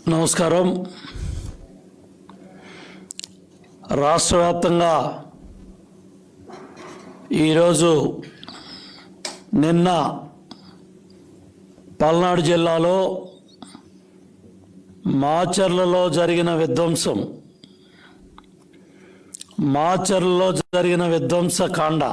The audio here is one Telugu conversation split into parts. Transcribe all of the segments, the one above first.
నమస్కారం రాష్ట్ర వ్యాప్తంగా ఈరోజు నిన్న పల్నాడు జిల్లాలో మాచర్లలో జరిగిన విధ్వంసం మాచర్లలో జరిగిన విధ్వంసకాండ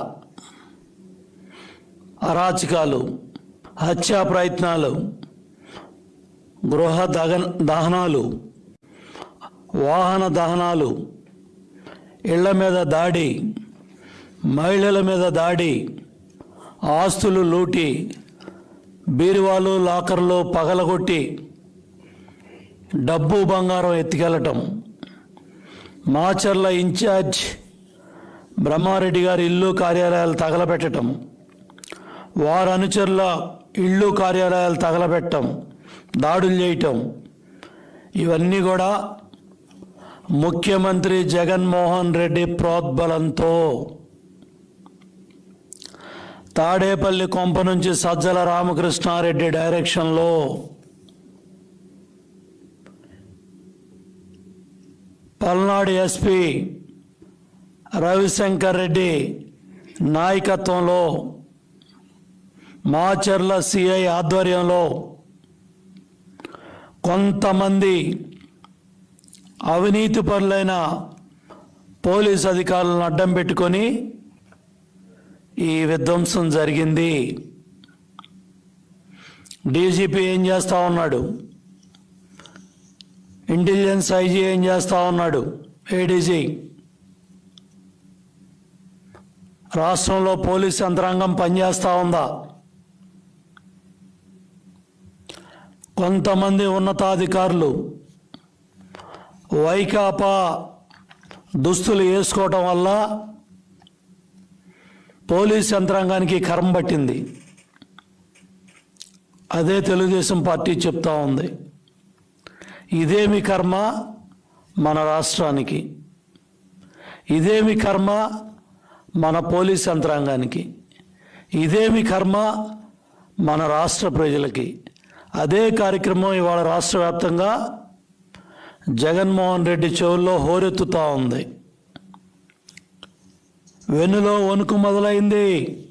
అరాచకాలు హత్యా ప్రయత్నాలు గృహ దగన దహనాలు వాహన దహనాలు ఇళ్ల మీద దాడి మహిళల మీద దాడి ఆస్తులు లూటి బీరువాలు లాకర్లు పగలగొట్టి డబ్బు బంగారం ఎత్తుకెళ్ళటం మాచర్ల ఇన్ఛార్జ్ బ్రహ్మారెడ్డి గారి ఇల్లు కార్యాలయాలు తగలబెట్టడం వారి అనుచరుల ఇళ్ళు కార్యాలయాలు తగలబెట్టడం దాడులు చేయటం ఇవన్నీ కూడా ముఖ్యమంత్రి జగన్మోహన్ రెడ్డి ప్రోద్బలంతో తాడేపల్లి కొంప నుంచి సజ్జల రామకృష్ణారెడ్డి డైరెక్షన్లో పల్నాడు ఎస్పీ రవిశంకర్ రెడ్డి నాయకత్వంలో మాచర్ల సిఐ ఆధ్వర్యంలో కొంతమంది అవినీతి పరులైన పోలీస్ అధికారులను అడ్డం పెట్టుకొని ఈ విధ్వంసం జరిగింది డీజీపీ ఏం చేస్తా ఉన్నాడు ఇంటెలిజెన్స్ ఐజీ ఏం చేస్తా ఉన్నాడు ఏడీజీ రాష్ట్రంలో పోలీస్ యంత్రాంగం పనిచేస్తూ ఉందా కొంతమంది ఉన్నతాధికారులు వైకాపా దుస్తులు వేసుకోవటం వల్ల పోలీస్ యంత్రాంగానికి కర్మ పట్టింది అదే తెలుగుదేశం పార్టీ చెప్తా ఉంది ఇదేమి కర్మ మన రాష్ట్రానికి ఇదేమి కర్మ మన పోలీస్ యంత్రాంగానికి ఇదేమి కర్మ మన రాష్ట్ర ప్రజలకి అదే కార్యక్రమం ఇవాళ రాష్ట్ర వ్యాప్తంగా జగన్మోహన్ రెడ్డి చెవుల్లో హోరెత్తుతా ఉంది వెన్నులో వణుకు మొదలైంది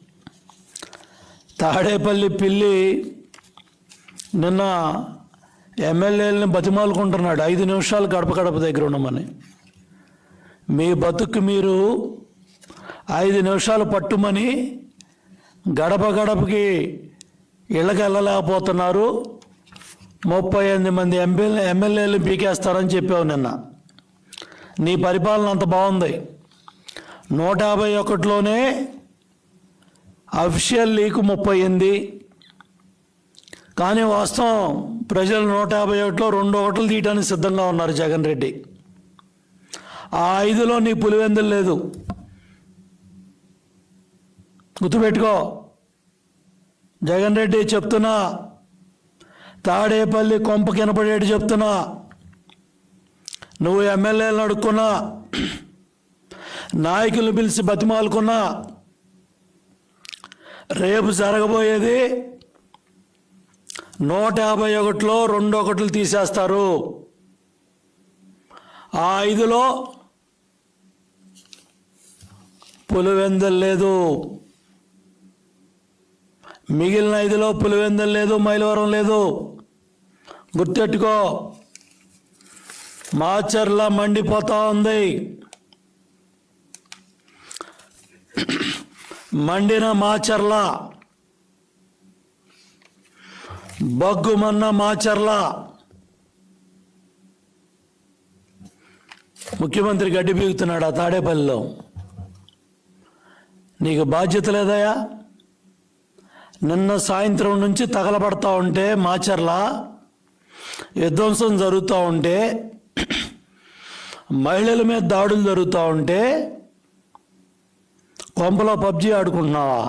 తాడేపల్లి పిల్లి నిన్న ఎమ్మెల్యేలని బతిమాలుకుంటున్నాడు ఐదు నిమిషాలు గడప గడప దగ్గర ఉండమని మీ బతుకు మీరు ఐదు నిమిషాలు పట్టుమని గడప గడపకి ఇళ్ళకి వెళ్ళలేకపోతున్నారు ముప్పై ఎనిమిది మంది ఎంపీ ఎమ్మెల్యేలు పీకేస్తారని చెప్పావు నిన్న నీ పరిపాలన అంత బాగుంది నూట యాభై ఒకటిలోనే అఫిషియల్ లీక్ ముప్పై ఎనిమిది కానీ వాస్తవం ప్రజలు నూట యాభై ఒకటిలో రెండు ఒకట్లు తీయడానికి సిద్ధంగా ఉన్నారు జగన్ రెడ్డి ఆ ఐదులో నీ పులివెందులు లేదు గుర్తుపెట్టుకో జగన్ రెడ్డి చెప్తున్నా తాడేపల్లి కొంప కినపడేటి చెప్తున్నా నువ్వు ఎమ్మెల్యేలను అడుక్కున్నా నాయకులను పిలిచి బతిమాలుకున్నా రేపు జరగబోయేది నూట యాభై ఒకటిలో రెండు ఒకట్లు తీసేస్తారు ఆ ఐదులో పులివెందలు లేదు మిగిలిన ఐదులో పులివెందలు లేదు మైలవరం లేదు గుర్తెట్టుకో మాచర్ల మండిపోతా ఉంది మండిన మాచర్ల బగ్గుమన్న మాచర్ల ముఖ్యమంత్రి గడ్డి పీగుతున్నాడు ఆ తాడేపల్లిలో నీకు బాధ్యత లేదయా నిన్న సాయంత్రం నుంచి తగలబడతా ఉంటే మాచర్ల విధ్వంసం జరుగుతూ ఉంటే మహిళల మీద దాడులు జరుగుతూ ఉంటే కొంపలో పబ్జీ ఆడుకుంటున్నావా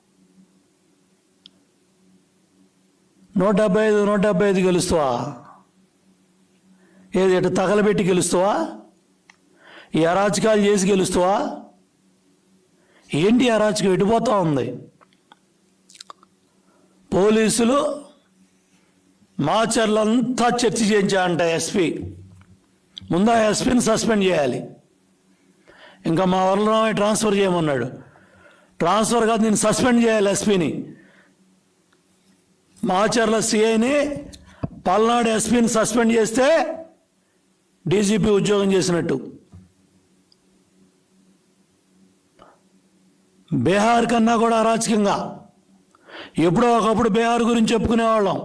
నూట డెబ్బై ఐదు నూట డెబ్బై ఐదు గెలుస్తావా ఏది ఇటు తగలబెట్టి గెలుస్తావా ఈ అరాచకాలు చేసి గెలుస్తావా ఏంటి అరాచకం ఎటుపోతా ఉంది పోలీసులు మాచర్లంతా చర్చ చేయించాడంట ఎస్పీ ముందు ఆ ఎస్పీని సస్పెండ్ చేయాలి ఇంకా మా వరలరామయ్య ట్రాన్స్ఫర్ చేయమన్నాడు ట్రాన్స్ఫర్ కాదు నేను సస్పెండ్ చేయాలి ఎస్పీని మాచర్ల సిఐని పల్నాడు ఎస్పీని సస్పెండ్ చేస్తే డీజీపీ ఉద్యోగం చేసినట్టు బీహార్ కన్నా కూడా అరాచకంగా ఎప్పుడో ఒకప్పుడు బీహార్ గురించి చెప్పుకునేవాళ్ళం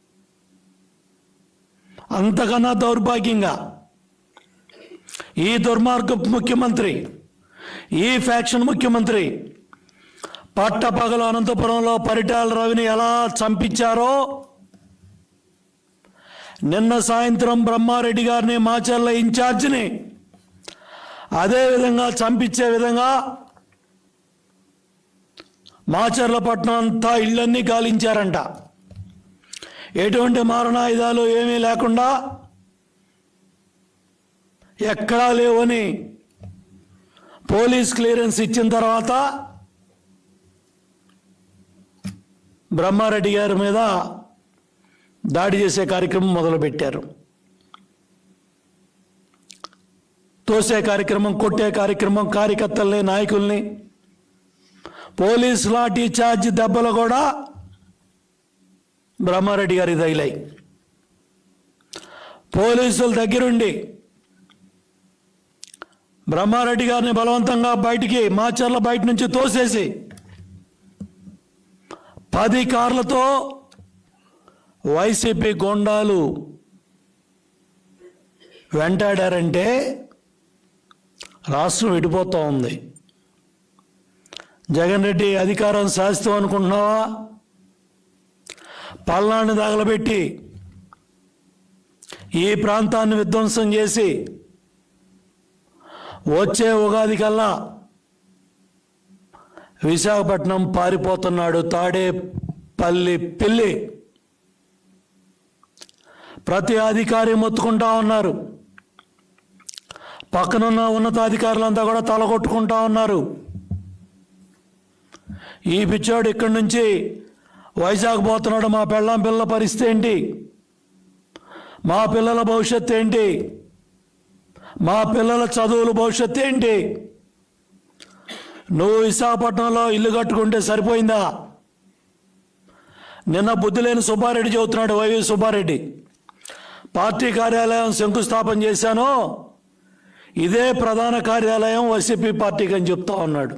అంతకన్నా దౌర్భాగ్యంగా ఈ దుర్మార్గ ముఖ్యమంత్రి ఈ ఫ్యాక్షన్ ముఖ్యమంత్రి పట్టపగలు అనంతపురంలో పరిటాల రవిని ఎలా చంపించారో నిన్న సాయంత్రం బ్రహ్మారెడ్డి గారిని మాచర్ల ఇన్ఛార్జిని అదే విధంగా చంపించే విధంగా మాచర్ల పట్నం అంతా ఇళ్ళన్నీ గాలించారంట ఎటువంటి మారణాయుధాలు ఏమీ లేకుండా ఎక్కడా లేవని పోలీస్ క్లియరెన్స్ ఇచ్చిన తర్వాత బ్రహ్మారెడ్డి గారి మీద దాడి చేసే కార్యక్రమం మొదలుపెట్టారు తోసే కార్యక్రమం కొట్టే కార్యక్రమం కార్యకర్తల్ని నాయకుల్ని పోలీస్ లాఠీ చార్జ్ దెబ్బలు కూడా బ్రహ్మారెడ్డి గారి తగిలాయి పోలీసుల దగ్గరుండి బ్రహ్మారెడ్డి గారిని బలవంతంగా బయటికి మాచర్ల బయట నుంచి తోసేసి పది కార్లతో వైసీపీ గొండాలు వెంటాడారంటే రాష్ట్రం విడిపోతూ ఉంది జగన్ రెడ్డి అధికారం శాస్త్రం అనుకుంటున్నావా పల్నాడిని తగలబెట్టి ఈ ప్రాంతాన్ని విధ్వంసం చేసి వచ్చే ఉగాది కల్లా విశాఖపట్నం పారిపోతున్నాడు తాడేపల్లి పిల్లి ప్రతి అధికారి మొత్తుకుంటా ఉన్నారు పక్కనున్న ఉన్నతాధికారులంతా కూడా తలగొట్టుకుంటా ఉన్నారు ఈ పిచ్చోడు ఇక్కడి నుంచి వైజాగ్ పోతున్నాడు మా పెళ్ళాం పిల్లల పరిస్థితి ఏంటి మా పిల్లల భవిష్యత్తు ఏంటి మా పిల్లల చదువుల భవిష్యత్తు ఏంటి నువ్వు విశాఖపట్నంలో ఇల్లు కట్టుకుంటే సరిపోయిందా నిన్న బుద్ధి లేని సుబ్బారెడ్డి చెబుతున్నాడు వైవి సుబ్బారెడ్డి పార్టీ కార్యాలయం శంకుస్థాపన చేశాను ఇదే ప్రధాన కార్యాలయం వైసీపీ పార్టీకి అని చెప్తా ఉన్నాడు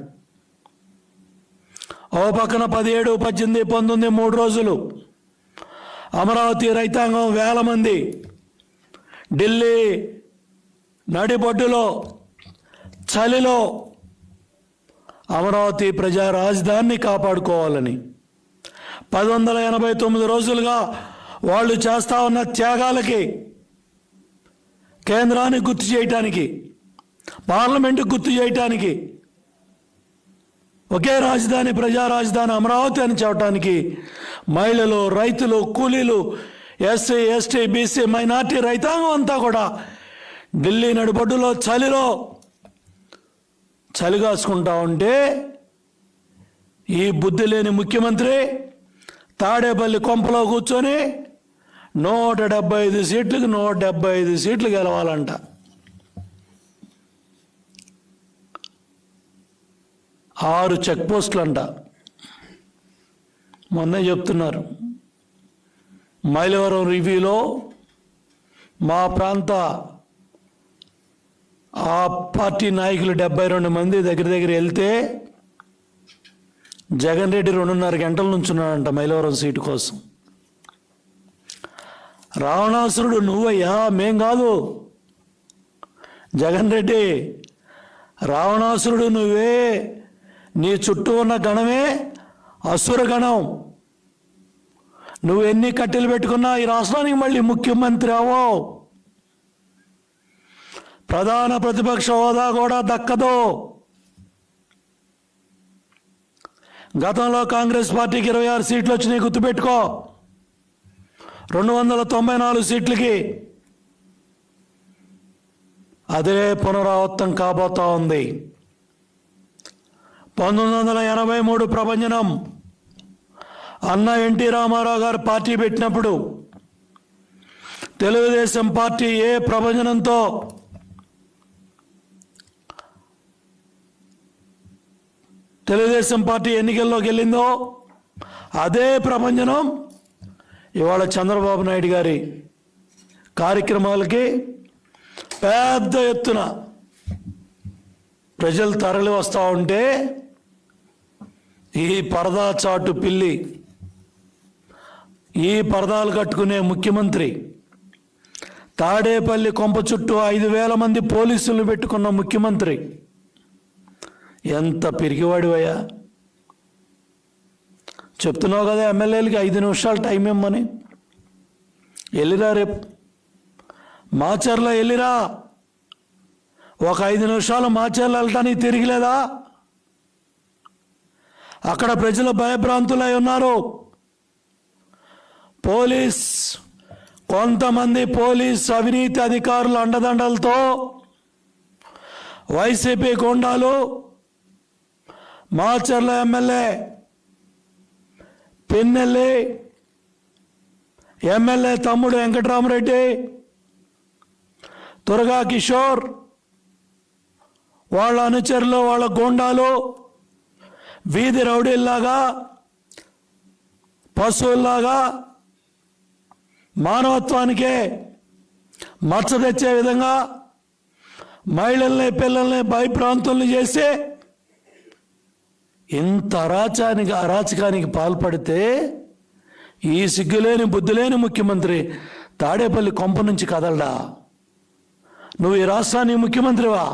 ఓ పక్కన పదిహేడు పద్దెనిమిది పంతొమ్మిది మూడు రోజులు అమరావతి రైతాంగం వేల మంది ఢిల్లీ నడిబొడ్డులో చలిలో అమరావతి ప్రజా రాజధానిని కాపాడుకోవాలని పది వందల ఎనభై తొమ్మిది రోజులుగా వాళ్ళు చేస్తా ఉన్న త్యాగాలకి కేంద్రాన్ని గుర్తు చేయటానికి పార్లమెంటు గుర్తు చేయటానికి ఒకే రాజధాని ప్రజా రాజధాని అమరావతి అని చెప్పడానికి మహిళలు రైతులు కూలీలు ఎస్సీ ఎస్టీ బీసీ మైనార్టీ రైతాంగం అంతా కూడా ఢిల్లీ నడిబొడ్డులో చలిలో చలి కాసుకుంటా ఉంటే ఈ బుద్ధి లేని ముఖ్యమంత్రి తాడేపల్లి కొంపలో కూర్చొని నూట డెబ్బై ఐదు సీట్లకు నూట డెబ్బై ఐదు సీట్లు గెలవాలంట ఆరు చెక్ పోస్టులు అంట మొన్నే చెప్తున్నారు మైలవరం రివ్యూలో మా ప్రాంత ఆ పార్టీ నాయకులు డెబ్బై రెండు మంది దగ్గర దగ్గర వెళ్తే జగన్ రెడ్డి రెండున్నర గంటల నుంచున్నాడంట మైలవరం సీటు కోసం రావణాసురుడు నువ్వయ్యా మేం కాదు జగన్ రెడ్డి రావణాసురుడు నువ్వే నీ చుట్టూ ఉన్న గణమే అసుర గణం నువ్వు ఎన్ని కట్టెలు పెట్టుకున్నా ఈ రాష్ట్రానికి మళ్ళీ ముఖ్యమంత్రి అవ్వవు ప్రధాన ప్రతిపక్ష హోదా కూడా దక్కదు గతంలో కాంగ్రెస్ పార్టీకి ఇరవై ఆరు సీట్లు వచ్చినాయి గుర్తుపెట్టుకో రెండు వందల తొంభై నాలుగు సీట్లకి అదే పునరావృతం కాబోతా ఉంది పంతొమ్మిది వందల ఎనభై మూడు ప్రభంజనం అన్న ఎన్టీ రామారావు గారు పార్టీ పెట్టినప్పుడు తెలుగుదేశం పార్టీ ఏ ప్రవచనంతో తెలుగుదేశం పార్టీ ఎన్నికల్లోకి వెళ్ళిందో అదే ప్రభంజనం ఇవాళ చంద్రబాబు నాయుడు గారి కార్యక్రమాలకి పెద్ద ఎత్తున ప్రజలు తరలి వస్తూ ఉంటే ఈ పరదా చాటు పిల్లి ఈ పరదాలు కట్టుకునే ముఖ్యమంత్రి తాడేపల్లి కొంప చుట్టూ ఐదు వేల మంది పోలీసులను పెట్టుకున్న ముఖ్యమంత్రి ఎంత పిరికివాడివయ్యా చెప్తున్నావు కదా ఎమ్మెల్యేలకి ఐదు నిమిషాలు టైం ఇమ్మని వెళ్ళిరా రేపు మాచర్ల వెళ్ళిరా ఒక ఐదు నిమిషాలు మాచర్ల వెళ్ళటానికి తిరిగిలేదా అక్కడ ప్రజలు భయభ్రాంతులై ఉన్నారు పోలీస్ కొంతమంది పోలీస్ అవినీతి అధికారుల అండదండలతో వైసీపీ గుండాలు మాచర్ల ఎమ్మెల్యే పిన్నెల్లి ఎమ్మెల్యే తమ్ముడు వెంకటరామరెడ్డి దుర్గా కిషోర్ వాళ్ళ అనుచరులు వాళ్ళ గోండాలు వీధి రౌడీల్లాగా పశువుల్లాగా మానవత్వానికే మచ్చ తెచ్చే విధంగా మహిళల్ని పిల్లల్ని భయప్రాంతుల్ని చేసి ఇంత అరాచానికి అరాచకానికి పాల్పడితే ఈ సిగ్గులేని బుద్ధిలేని ముఖ్యమంత్రి తాడేపల్లి కొంప నుంచి కదలడా నువ్వు ఈ రాష్ట్రానికి ముఖ్యమంత్రివా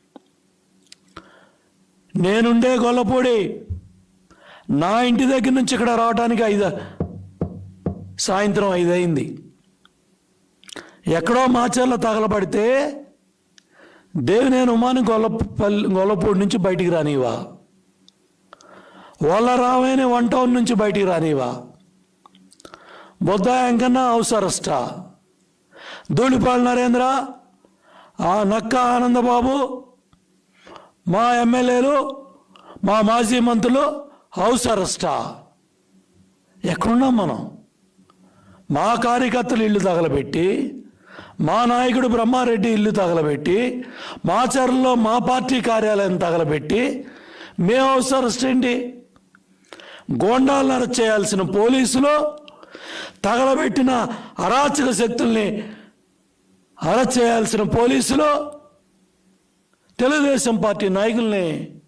నేనుండే గొల్లపూడి నా ఇంటి దగ్గర నుంచి ఇక్కడ రావడానికి ఐదు సాయంత్రం ఐదయింది ఎక్కడో మాచర్ల తగలబడితే దేవినేని ఉమాని గొల్లపల్లి గొల్లపూడి నుంచి బయటికి రానివా వాళ్ళ రావేని వన్ టౌన్ నుంచి బయటికి రానివా బుద్ధ వెంకన్న హౌస్ అరెస్టా ధూళిపాల్ నరేంద్ర ఆ నక్క ఆనందబాబు మా ఎమ్మెల్యేలు మా మాజీ మంత్రులు హౌస్ అరెస్టా ఎక్కడున్నాం మనం మా కార్యకర్తలు ఇల్లు తగలబెట్టి మా నాయకుడు బ్రహ్మారెడ్డి ఇల్లు తగలబెట్టి మా చర్లలో మా పార్టీ కార్యాలయం తగలబెట్టి మేము హౌస్ అరెస్ట్ ఏంటి గోండాలను అరెస్ట్ చేయాల్సిన పోలీసులు తగలబెట్టిన అరాచక శక్తుల్ని అరెస్ట్ చేయాల్సిన పోలీసులు తెలుగుదేశం పార్టీ నాయకుల్ని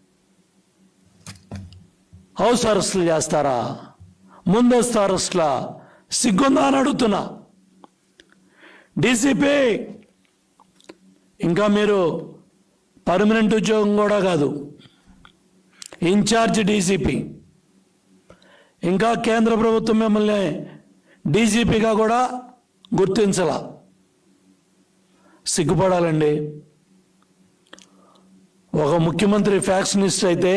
హౌస్ అరెస్టులు చేస్తారా ముందస్తు అరెస్టులా సిగ్గుందా అని అడుగుతున్నా డీసీపీ ఇంకా మీరు పర్మనెంట్ ఉద్యోగం కూడా కాదు ఇన్ఛార్జ్ డీసీపీ ఇంకా కేంద్ర ప్రభుత్వం మిమ్మల్ని డీజీపీగా కూడా గుర్తించాల సిగ్గుపడాలండి ఒక ముఖ్యమంత్రి ఫ్యాక్షనిస్ట్ అయితే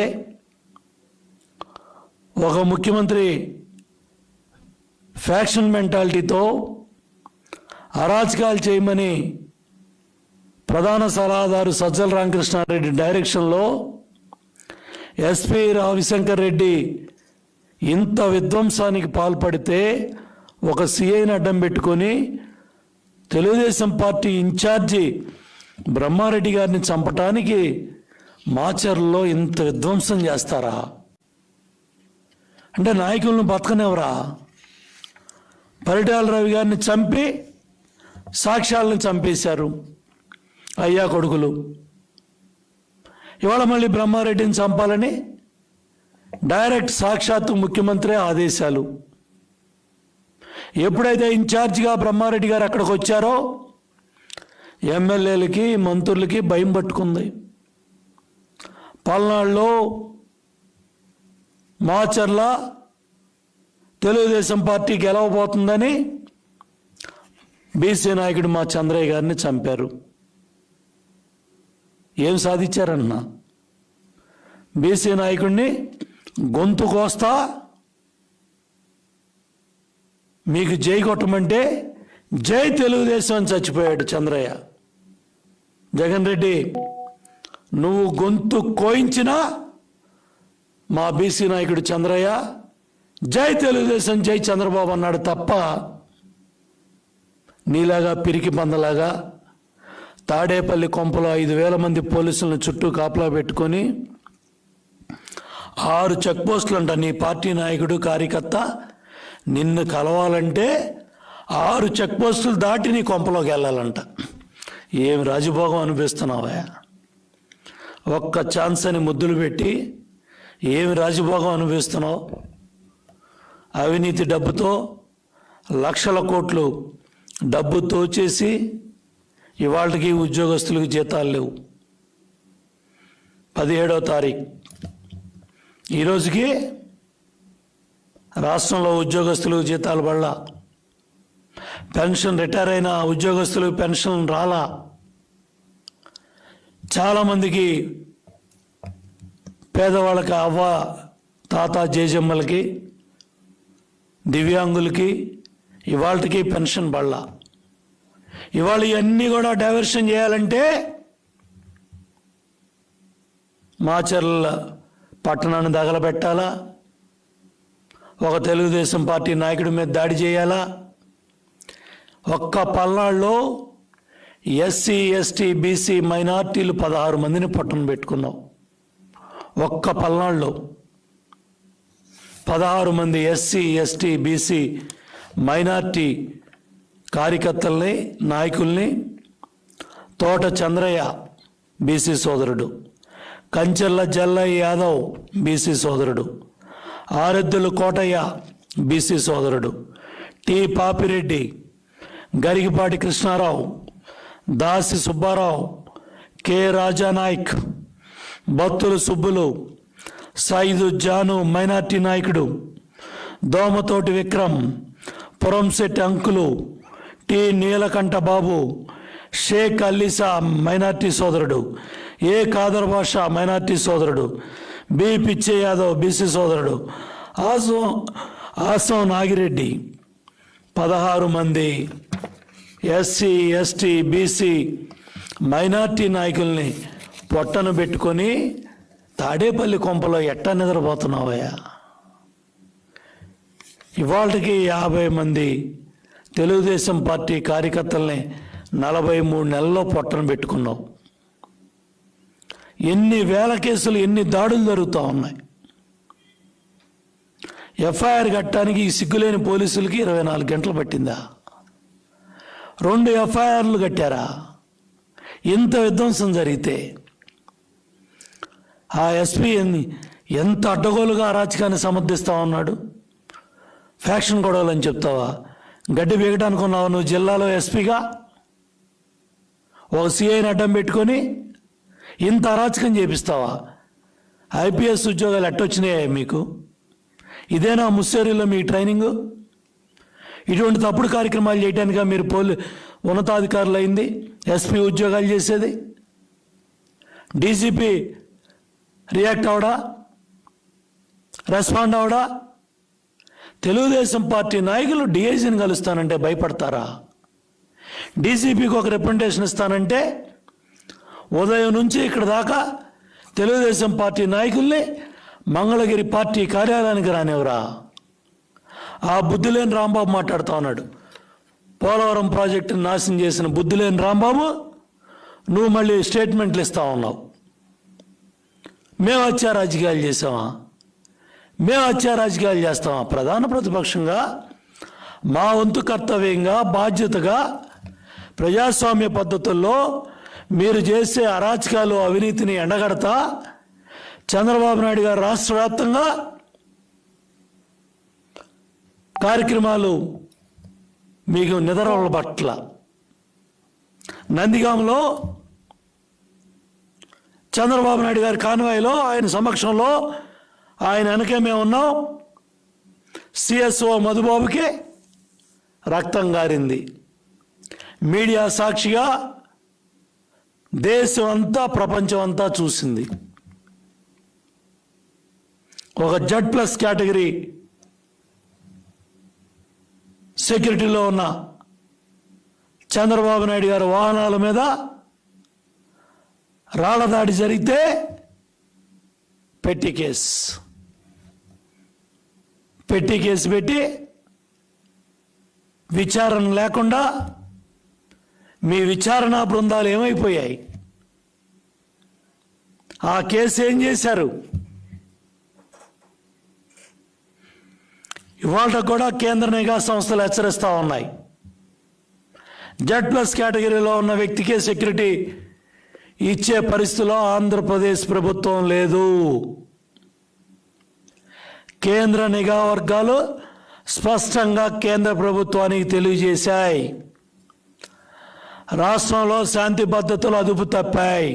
ఒక ముఖ్యమంత్రి ఫ్యాక్షన్ మెంటాలిటీతో అరాచకాలు చేయమని ప్రధాన సలహాదారు సజ్జల రామకృష్ణారెడ్డి డైరెక్షన్లో ఎస్పి రవిశంకర్ రెడ్డి ఇంత విధ్వంసానికి పాల్పడితే ఒక సిఐని అడ్డం పెట్టుకొని తెలుగుదేశం పార్టీ ఇన్ఛార్జి బ్రహ్మారెడ్డి గారిని చంపటానికి మాచర్లో ఇంత విధ్వంసం చేస్తారా అంటే నాయకులను బతకనివ్వరా పరిటాల రవి గారిని చంపి సాక్ష్యాలను చంపేశారు అయ్యా కొడుకులు ఇవాళ మళ్ళీ బ్రహ్మారెడ్డిని చంపాలని డైరెక్ట్ సాక్షాత్తు ముఖ్యమంత్రి ఆదేశాలు ఎప్పుడైతే ఇన్ఛార్జిగా బ్రహ్మారెడ్డి గారు అక్కడికి వచ్చారో ఎమ్మెల్యేలకి మంత్రులకి భయం పట్టుకుంది పల్నాడులో మాచర్ల తెలుగుదేశం పార్టీ గెలవబోతుందని బీసీ నాయకుడు మా చంద్రయ్య గారిని చంపారు ఏం సాధించారన్నా బీసీ నాయకుడిని గొంతు కోస్తా మీకు జై కొట్టమంటే జై తెలుగుదేశం అని చచ్చిపోయాడు చంద్రయ్య జగన్ రెడ్డి నువ్వు గొంతు కోయించినా మా బీసీ నాయకుడు చంద్రయ్య జై తెలుగుదేశం జై చంద్రబాబు అన్నాడు తప్ప నీలాగా పిరికి పందలాగా తాడేపల్లి కొంపలో ఐదు వేల మంది పోలీసులను చుట్టూ కాపలా పెట్టుకొని ఆరు చెక్ పోస్టులు అంట నీ పార్టీ నాయకుడు కార్యకర్త నిన్ను కలవాలంటే ఆరు చెక్ పోస్టులు దాటి నీ కొంపలోకి వెళ్ళాలంట ఏమి రాజభోగం అనిపిస్తున్నావా ఒక్క ఛాన్స్ అని ముద్దులు పెట్టి ఏమి రాజభోగం అనిపిస్తున్నావు అవినీతి డబ్బుతో లక్షల కోట్లు డబ్బు తోచేసి ఇవాళకి ఉద్యోగస్తులకు జీతాలు లేవు పదిహేడో తారీఖు ఈ రోజుకి రాష్ట్రంలో ఉద్యోగస్తులకు జీతాలు పడలా పెన్షన్ రిటైర్ అయిన ఉద్యోగస్తులకు పెన్షన్ రాలా చాలామందికి పేదవాళ్ళకి అవ్వ తాత జేజమ్మలకి దివ్యాంగులకి ఇవాళకి పెన్షన్ పడలా ఇవాళ ఇవన్నీ కూడా డైవర్షన్ చేయాలంటే మాచర్ల పట్టణాన్ని తగలబెట్టాలా ఒక తెలుగుదేశం పార్టీ నాయకుడి మీద దాడి చేయాలా ఒక్క పల్నాడులో ఎస్సీ ఎస్టీ బీసీ మైనార్టీలు పదహారు మందిని పట్టణ పెట్టుకున్నాం ఒక్క పల్నాడులో పదహారు మంది ఎస్సీ ఎస్టీ బీసీ మైనార్టీ కార్యకర్తల్ని నాయకుల్ని తోట చంద్రయ్య బీసీ సోదరుడు కంచెల్ల జల్లయ్య యాదవ్ బీసీ సోదరుడు ఆరెద్దులు కోటయ్య బీసీ సోదరుడు T Papireddy Garigipati Krishnarao Dasi Subbarao K Rajanayak Battulu Subbulu Saidu Janu minority నాయకుడు దోమతోటి విక్రమ్ పురంశెట్టి అంకులు టి నీలకంఠ బాబు షేక్ అల్లిసా మైనార్టీ సోదరుడు ఏ కాదర్ భాష మైనార్టీ సోదరుడు బి పిచ్చే యాదవ్ బీసీ సోదరుడు ఆసం ఆసం నాగిరెడ్డి పదహారు మంది ఎస్సీ ఎస్టీ బీసీ మైనార్టీ నాయకుల్ని పొట్టను పెట్టుకొని తాడేపల్లి కొంపలో ఎట్టా నిద్రపోతున్నావయ్యా ఇవాళకి యాభై మంది తెలుగుదేశం పార్టీ కార్యకర్తల్ని నలభై మూడు నెలల్లో పొట్టను పెట్టుకున్నావు ఎన్ని వేల కేసులు ఎన్ని దాడులు జరుగుతూ ఉన్నాయి ఎఫ్ఐఆర్ కట్టడానికి ఈ సిగ్గులేని పోలీసులకి ఇరవై నాలుగు గంటలు పట్టిందా రెండు ఎఫ్ఐఆర్లు కట్టారా ఇంత విధ్వంసం జరిగితే ఆ ఎస్పీ ఎన్ని ఎంత అడ్డగోలుగా అరాచకాన్ని సమర్థిస్తా ఉన్నాడు ఫ్యాక్షన్ గొడవలని చెప్తావా గడ్డి బీగటానికి ఉన్నావు నువ్వు జిల్లాలో ఎస్పీగా ఒక సిఐని అడ్డం పెట్టుకొని ఇంత అరాచకం చేపిస్తావా ఐపీఎస్ ఉద్యోగాలు ఎట్టొచ్చినాయా మీకు ఇదేనా ముస్సేరిలో మీ ట్రైనింగ్ ఇటువంటి తప్పుడు కార్యక్రమాలు చేయడానిక మీరు పోలీ ఉన్నతాధికారులు అయింది ఎస్పీ ఉద్యోగాలు చేసేది డీజీపీ రియాక్ట్ అవడా రెస్పాండ్ అవడా తెలుగుదేశం పార్టీ నాయకులు డిఐజీని కలుస్తానంటే భయపడతారా డీజీపీకి ఒక రిప్రజెంటేషన్ ఇస్తానంటే ఉదయం నుంచి ఇక్కడ దాకా తెలుగుదేశం పార్టీ నాయకుల్ని మంగళగిరి పార్టీ కార్యాలయానికి రానివరా ఆ బుద్ధిలేని రాంబాబు మాట్లాడుతూ ఉన్నాడు పోలవరం ప్రాజెక్టును నాశనం చేసిన బుద్ధిలేని రాంబాబు నువ్వు మళ్ళీ స్టేట్మెంట్లు ఇస్తా ఉన్నావు మేము వచ్చా రాజకీయాలు చేసామా మేము వచ్చా రాజకీయాలు చేస్తామా ప్రధాన ప్రతిపక్షంగా మా వంతు కర్తవ్యంగా బాధ్యతగా ప్రజాస్వామ్య పద్ధతుల్లో మీరు చేసే అరాచకాలు అవినీతిని ఎండగడతా చంద్రబాబు నాయుడు గారు రాష్ట్ర వ్యాప్తంగా కార్యక్రమాలు మీకు నిద్రల పట్ల నందిగాంలో చంద్రబాబు నాయుడు గారి కాన్వాయ్లో ఆయన సమక్షంలో ఆయన వెనకే మేము ఉన్నాం సిఎస్ఓ మధుబాబుకి రక్తం గారింది మీడియా సాక్షిగా దేశం అంతా ప్రపంచం అంతా చూసింది ఒక జడ్ ప్లస్ కేటగిరీ సెక్యూరిటీలో ఉన్న చంద్రబాబు నాయుడు గారి వాహనాల మీద రాళ్ల దాడి జరిగితే పెట్టి కేసు పెట్టి కేసు పెట్టి విచారణ లేకుండా మీ విచారణ బృందాలు ఏమైపోయాయి ఆ కేసు ఏం చేశారు ఇవాళ కూడా కేంద్ర నిఘా సంస్థలు హెచ్చరిస్తూ ఉన్నాయి జెడ్ ప్లస్ కేటగిరీలో ఉన్న వ్యక్తికే సెక్యూరిటీ ఇచ్చే పరిస్థితిలో ఆంధ్రప్రదేశ్ ప్రభుత్వం లేదు కేంద్ర నిఘా వర్గాలు స్పష్టంగా కేంద్ర ప్రభుత్వానికి తెలియజేశాయి రాష్ట్రంలో శాంతి భద్రతలు అదుపు తప్పాయి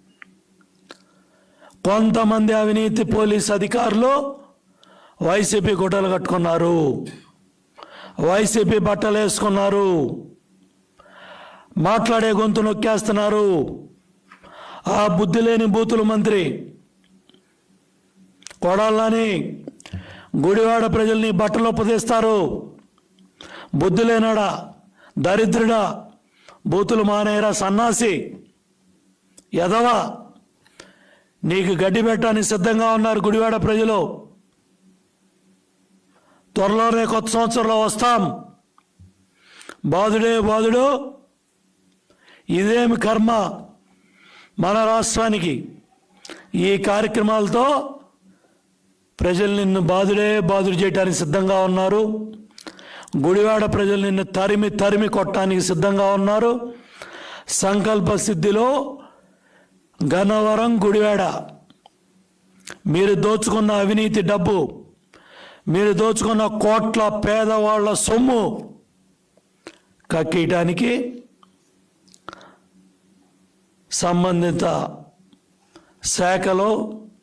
కొంతమంది అవినీతి పోలీస్ అధికారులు వైసీపీ గుడ్డలు కట్టుకున్నారు వైసీపీ బట్టలు వేసుకున్నారు మాట్లాడే గొంతు నొక్కేస్తున్నారు ఆ బుద్ధి లేని బూతుల మంత్రి కొడాలని గుడివాడ ప్రజల్ని బట్టలు ఉపదేస్తారు బుద్ధి లేనాడా దరిద్రుడా బూతులు మానేరా సన్నాసి ఎదవా నీకు గడ్డి పెట్టడానికి సిద్ధంగా ఉన్నారు గుడివాడ ప్రజలు త్వరలోనే కొత్త సంవత్సరంలో వస్తాం బాధుడే బాధుడు ఇదేమి కర్మ మన రాష్ట్రానికి ఈ కార్యక్రమాలతో ప్రజలు నిన్ను బాధుడే బాధుడు చేయడానికి సిద్ధంగా ఉన్నారు గుడివాడ ప్రజలు నిన్ను తరిమి తరిమి కొట్టడానికి సిద్ధంగా ఉన్నారు సంకల్ప సిద్ధిలో గన్నవరం గుడివాడ మీరు దోచుకున్న అవినీతి డబ్బు మీరు దోచుకున్న కోట్ల పేదవాళ్ల సొమ్ము కక్కియటానికి సంబంధిత శాఖలో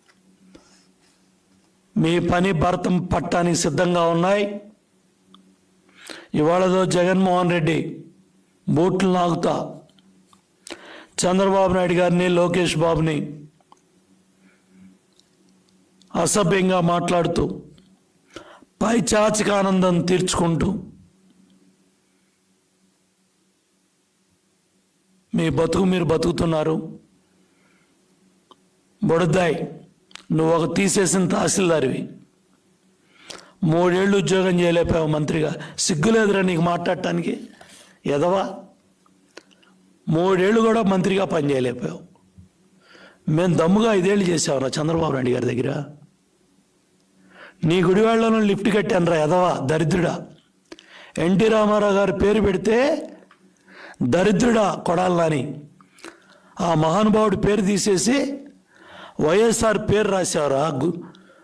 మీ పని భర్తం పట్టానికి సిద్ధంగా ఉన్నాయి ఇవాళదో జగన్మోహన్ రెడ్డి బూట్లు నాగుతా చంద్రబాబు నాయుడు గారిని లోకేష్ బాబుని అసభ్యంగా మాట్లాడుతూ పై చాచిక ఆనందం తీర్చుకుంటూ మీ బతుకు మీరు బతుకుతున్నారు బొడదాయ్ నువ్వు ఒక తీసేసిన తహసీల్దారివి మూడేళ్ళు ఉద్యోగం చేయలేపావు మంత్రిగా సిగ్గులేదురా నీకు మాట్లాడటానికి ఎదవా మూడేళ్ళు కూడా మంత్రిగా పనిచేయలేపావు మేము దమ్ముగా ఐదేళ్ళు చేసావురా చంద్రబాబు నాయుడు గారి దగ్గర నీ గుడివాళ్ళలో లిఫ్ట్ కట్టానురా ఎదవా దరిద్రుడా ఎన్టీ రామారావు గారి పేరు పెడితే దరిద్రుడా కొడాలని ఆ మహానుభావుడి పేరు తీసేసి వైఎస్ఆర్ పేరు రాశారా గు-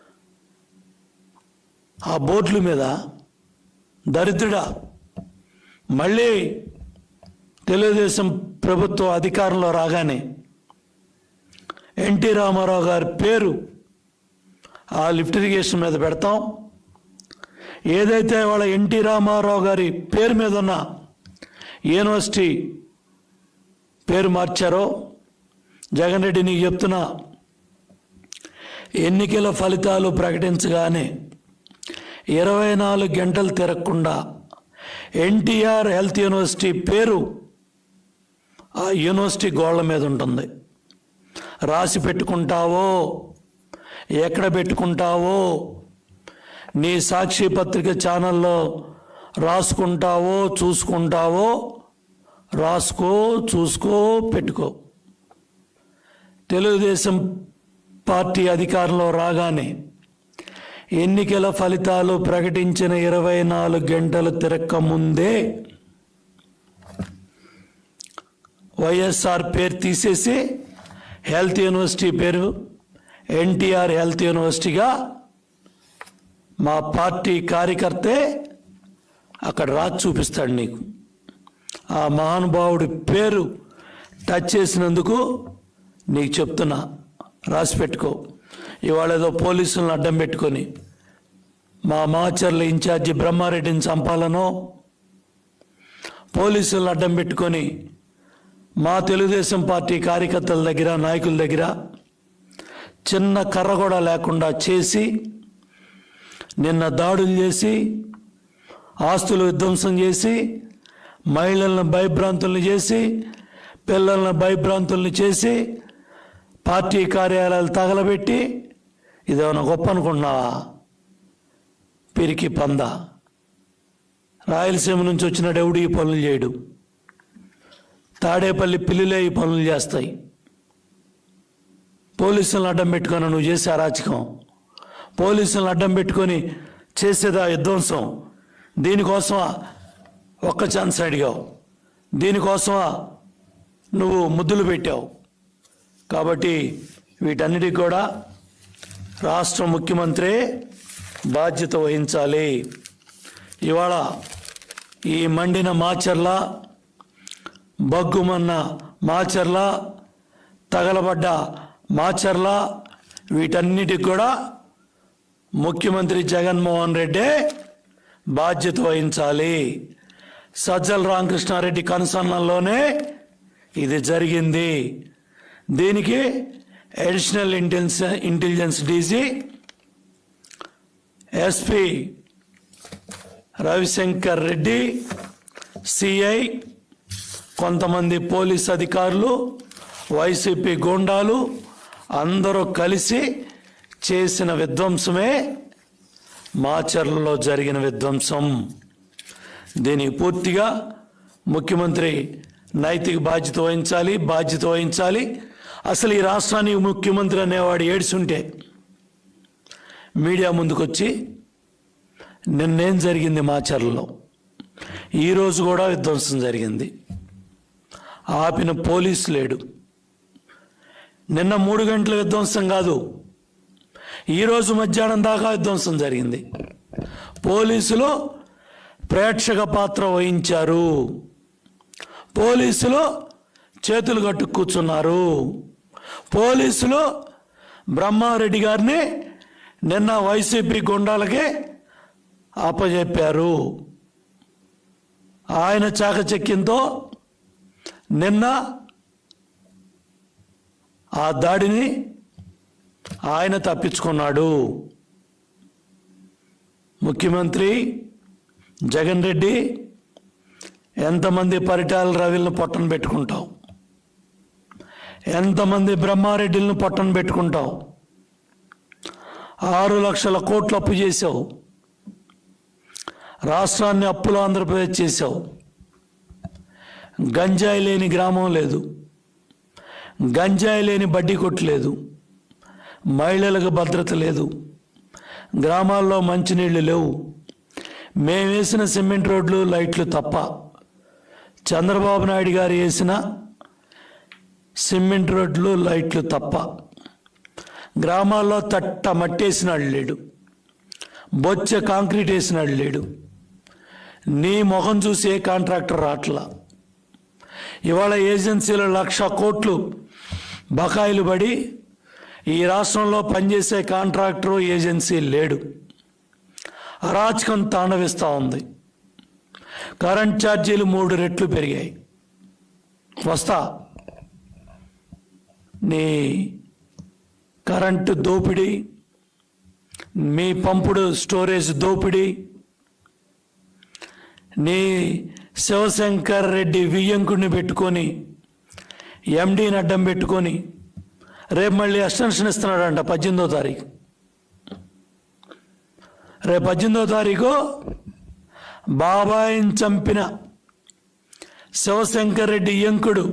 ఆ బోర్డుల మీద దరిద్రుడా మళ్ళీ తెలుగుదేశం ప్రభుత్వం అధికారంలో రాగానే ఎన్టీ రామారావు గారి పేరు ఆ లిఫ్ట్ ఇరిగేషన్ మీద పెడతాం ఏదైతే వాళ్ళ ఎన్టీ రామారావు గారి పేరు మీద ఉన్న యూనివర్సిటీ పేరు మార్చారో జగన్ రెడ్డి నీకు చెప్తున్నా ఎన్నికల ఫలితాలు ప్రకటించగానే ఇరవై నాలుగు గంటలు తిరగకుండా ఎన్టీఆర్ హెల్త్ యూనివర్సిటీ పేరు ఆ యూనివర్సిటీ గోళ్ల మీద ఉంటుంది రాసి పెట్టుకుంటావో ఎక్కడ పెట్టుకుంటావో నీ సాక్షి పత్రిక ఛానల్లో రాసుకుంటావో చూసుకుంటావో రాసుకో చూసుకో పెట్టుకో తెలుగుదేశం పార్టీ అధికారంలో రాగానే ఎన్నికల ఫలితాలు ప్రకటించిన ఇరవై నాలుగు గంటలు తిరక్క ముందే వైఎస్ఆర్ పేరు తీసేసి హెల్త్ యూనివర్సిటీ పేరు ఎన్టీఆర్ హెల్త్ యూనివర్సిటీగా మా పార్టీ కార్యకర్తే అక్కడ రాసి చూపిస్తాడు నీకు ఆ మహానుభావుడి పేరు టచ్ చేసినందుకు నీకు చెప్తున్నా రాసి పెట్టుకో ఇవాళ ఏదో పోలీసులను అడ్డం పెట్టుకొని మా మాచర్ల ఇన్ఛార్జి బ్రహ్మారెడ్డిని చంపాలనో పోలీసులను అడ్డం పెట్టుకొని మా తెలుగుదేశం పార్టీ కార్యకర్తల దగ్గర నాయకుల దగ్గర చిన్న కర్ర కూడా లేకుండా చేసి నిన్న దాడులు చేసి ఆస్తులు విధ్వంసం చేసి మహిళలను భయభ్రాంతుల్ని చేసి పిల్లలను భయభ్రాంతుల్ని చేసి పార్టీ కార్యాలయాలు తగలబెట్టి ఇదేమన్నా గొప్ప అనుకుంటున్నావా పిరికి పంద రాయలసీమ నుంచి వచ్చిన డెవుడు ఈ పనులు చేయడు తాడేపల్లి పిల్లులే ఈ పనులు చేస్తాయి పోలీసులను అడ్డం పెట్టుకొని నువ్వు చేసే అరాచకం పోలీసులను అడ్డం పెట్టుకొని చేసేదా విధ్వంసం దీనికోసమా ఒక్క ఛాన్స్ అడిగావు దీనికోసమా నువ్వు ముద్దులు పెట్టావు కాబట్టి వీటన్నిటికి కూడా రాష్ట్ర ముఖ్యమంత్రి బాధ్యత వహించాలి ఇవాళ ఈ మండిన మాచర్ల బగ్గుమన్న మాచర్ల తగలబడ్డ మాచర్ల వీటన్నిటికి కూడా ముఖ్యమంత్రి జగన్మోహన్ రెడ్డి బాధ్యత వహించాలి సజ్జల రామకృష్ణారెడ్డి కనుసన్నల్లోనే ఇది జరిగింది దీనికి additional intelligence intelligence DG SP Ravishankar Reddy CI కొంతమంది పోలీస్ అధికారులు వైసీపీ గూండాలు అందరూ కలిసి చేసిన విధ్వంసమే మాచర్లలో జరిగిన విధ్వంసం దీనికి పూర్తిగా ముఖ్యమంత్రి నైతిక బాధ్యత వహించాలి బాధ్యత వహించాలి అసలు ఈ రాష్ట్రానికి ముఖ్యమంత్రి అనేవాడు ఏడ్చుంటే మీడియా ముందుకొచ్చి నిన్నేం జరిగింది మాచర్లలో ఈరోజు కూడా విధ్వంసం జరిగింది ఆపిన పోలీసు లేడు నిన్న మూడు గంటల విధ్వంసం కాదు ఈరోజు మధ్యాహ్నం దాకా విధ్వంసం జరిగింది పోలీసులు ప్రేక్షక పాత్ర వహించారు పోలీసులు చేతులు కట్టు కూర్చున్నారు పోలీసులు బ్రహ్మారెడ్డి గారిని నిన్న వైసీపీ గుండాలకి అప్పజెప్పారు ఆయన చాకచక్యంతో నిన్న ఆ దాడిని ఆయన తప్పించుకున్నాడు ముఖ్యమంత్రి జగన్ రెడ్డి ఎంతమంది పరిటాల రవిలను పొట్టన పెట్టుకుంటావు ఎంతమంది బ్రహ్మారెడ్డిలను పొట్టన పెట్టుకుంటావు ఆరు లక్షల కోట్లు అప్పు చేసావు రాష్ట్రాన్ని అప్పులో ఆంధ్రప్రదేశ్ చేసావు గంజాయి లేని గ్రామం లేదు గంజాయి లేని బడ్డీ కొట్టు లేదు మహిళలకు భద్రత లేదు గ్రామాల్లో మంచినీళ్ళు లేవు మేము వేసిన సిమెంట్ రోడ్లు లైట్లు తప్ప చంద్రబాబు నాయుడు గారు వేసిన సిమెంట్ రోడ్లు లైట్లు తప్ప గ్రామాల్లో తట్ట మట్టేసినాడు లేడు బొచ్చ కాంక్రీట్ వేసినాడు లేడు నీ ముఖం చూసి ఏ కాంట్రాక్టర్ రాట్లా ఇవాళ ఏజెన్సీలో లక్ష కోట్లు బకాయిలు పడి ఈ రాష్ట్రంలో పనిచేసే కాంట్రాక్టరు ఏజెన్సీ లేడు అరాచకం తాండవిస్తూ ఉంది కరెంట్ ఛార్జీలు మూడు రెట్లు పెరిగాయి వస్తా నీ కరెంటు దోపిడీ మీ పంపుడు స్టోరేజ్ దోపిడీ నీ శివశంకర్ రెడ్డి వియ్యంకుడిని పెట్టుకొని ఎండీని అడ్డం పెట్టుకొని రేపు మళ్ళీ ఎక్స్టెన్షన్ ఇస్తున్నాడంట పద్దెనిమిదో తారీఖు రేపు పద్దెనిమిదో తారీఖు బాబాయిని చంపిన శివశంకర్ రెడ్డి ఎంకుడు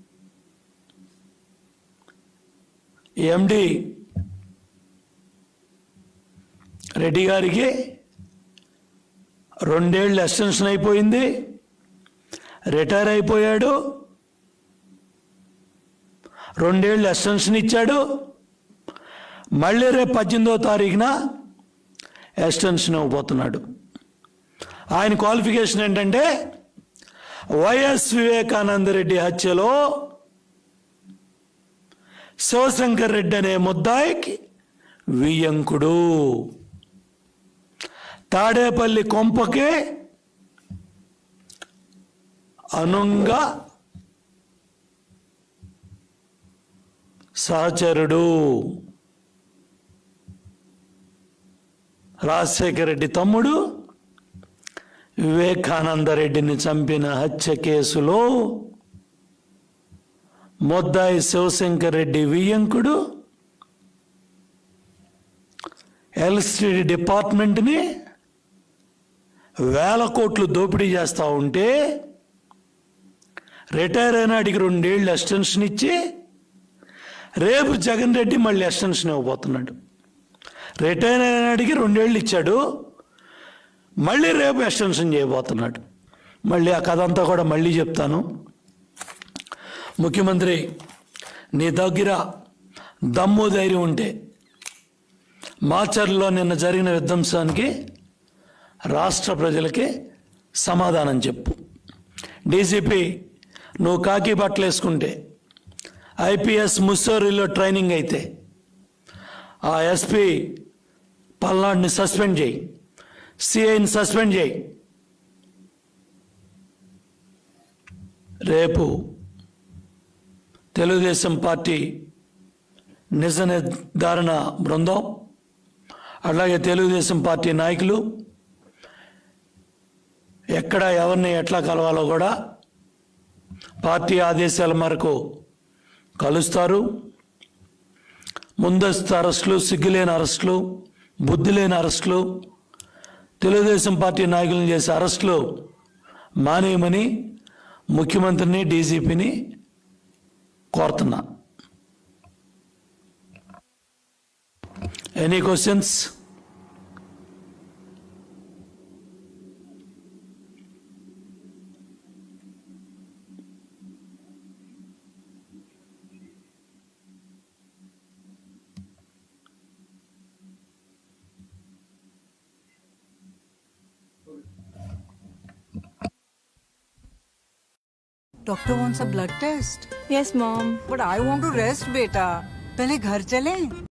ఎండి రెడ్డి గారికి రెండేళ్ళు ఎక్స్టెన్షన్ అయిపోయింది రిటైర్ అయిపోయాడు రెండేళ్ళు ఎక్స్టెన్షన్ ఇచ్చాడు మళ్ళీ రేపు పద్దెనిమిదో తారీఖున ఎక్స్టెన్షన్ ఇవ్వబోతున్నాడు ఆయన క్వాలిఫికేషన్ ఏంటంటే వైఎస్ వివేకానంద రెడ్డి హత్యలో శివశంకర్ రెడ్డి అనే ముద్దాయికి వియ్యంకుడు తాడేపల్లి కొంపకే అనుంగా సహచరుడు రాజశేఖర రెడ్డి తమ్ముడు వివేకానంద రెడ్డిని చంపిన హత్య కేసులో మొద్దాయి శివశంకర్ రెడ్డి వియ్యంకుడు ఎలక్ట్రిసిటీ డిపార్ట్మెంట్ని వేల కోట్లు దోపిడీ చేస్తూ ఉంటే రిటైర్ అయినాడికి రెండేళ్ళు ఎక్స్టెన్షన్ ఇచ్చి రేపు జగన్ రెడ్డి మళ్ళీ ఎక్స్టెన్షన్ ఇవ్వబోతున్నాడు రిటైర్ అయినాడికి రెండేళ్ళు ఇచ్చాడు మళ్ళీ రేపు ఎక్స్టెన్షన్ చేయబోతున్నాడు మళ్ళీ ఆ కథ అంతా కూడా మళ్ళీ చెప్తాను ముఖ్యమంత్రి నీ దగ్గర దమ్ము ధైర్యం ఉంటే మాచర్లో నిన్న జరిగిన విధ్వంసానికి రాష్ట్ర ప్రజలకి సమాధానం చెప్పు డీజీపీ నువ్వు కాకి బట్టలు వేసుకుంటే ఐపీఎస్ ముస్సోరిలో ట్రైనింగ్ అయితే ఆ ఎస్పీ పల్నాడుని సస్పెండ్ చేయి సిఐని సస్పెండ్ చేయి రేపు తెలుగుదేశం పార్టీ నిజ నిర్ధారణ బృందం అలాగే తెలుగుదేశం పార్టీ నాయకులు ఎక్కడ ఎవరిని ఎట్లా కలవాలో కూడా పార్టీ ఆదేశాల మేరకు కలుస్తారు ముందస్తు అరెస్టులు సిగ్గులేని అరెస్టులు బుద్ధి లేని అరెస్టులు తెలుగుదేశం పార్టీ నాయకులను చేసే అరెస్టులు మానేయమని ముఖ్యమంత్రిని డీజీపీని కోరుతున్నా any questions doctor wants a blood test Yes, mom. but I want to rest बेटा पहले घर चलें